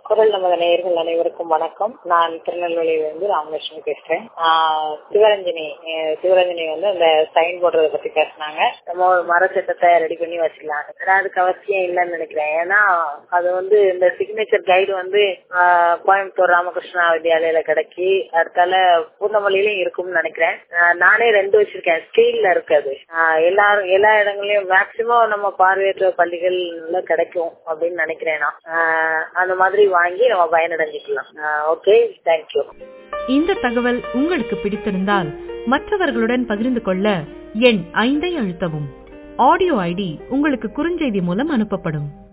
குரல் நமது நேயர்கள் அனைவருக்கும் வணக்கம் நான் திருநெல்வேலியிலிருந்து ராமலட்சுமி பேசுறேன் ஆஹ் சிவரஞ்சனி அஹ் சிவரஞ்சனி வந்து அந்த சைன் போடுறத பத்தி பேசினாங்க நம்ம ஒரு மர சட்டத்தை ரெடி பண்ணி வச்சுக்கலாம் ஆனா அதுக்கு அவசியம் இல்லைன்னு நினைக்கிறேன் ஏன்னா அது வந்து இந்த சிக்னேச்சர் கைடு வந்து ஆஹ் கோயம்புத்தூர் ராமகிருஷ்ணா வித்யாலயில கிடைக்கி அடுத்தால பூந்தமல்லியிலும் இருக்கும்னு நினைக்கிறேன் ஆஹ் நானே ரெண்டு வச்சிருக்கேன் ஸ்டீல்ல இருக்காது எல்லாரும் எல்லா இடங்களையும் மேக்சிமம் நம்ம பார்வையற்ற பள்ளிகள்ல கிடைக்கும் அப்படின்னு நினைக்கிறேன் நான் ஆஹ் அந்த மாதிரி வாங்கி நம்ம பயனடைஞ்சுக்கலாம் ஓகே தேங்க்யூ இந்த தகவல் உங்களுக்கு பிடித்திருந்தால் மற்றவர்களுடன் பகிர்ந்து கொள்ள எண் ஐந்தை அழுத்தவும் ஆடியோ ஐடி உங்களுக்கு குறுஞ்செய்தி மூலம் அனுப்பப்படும்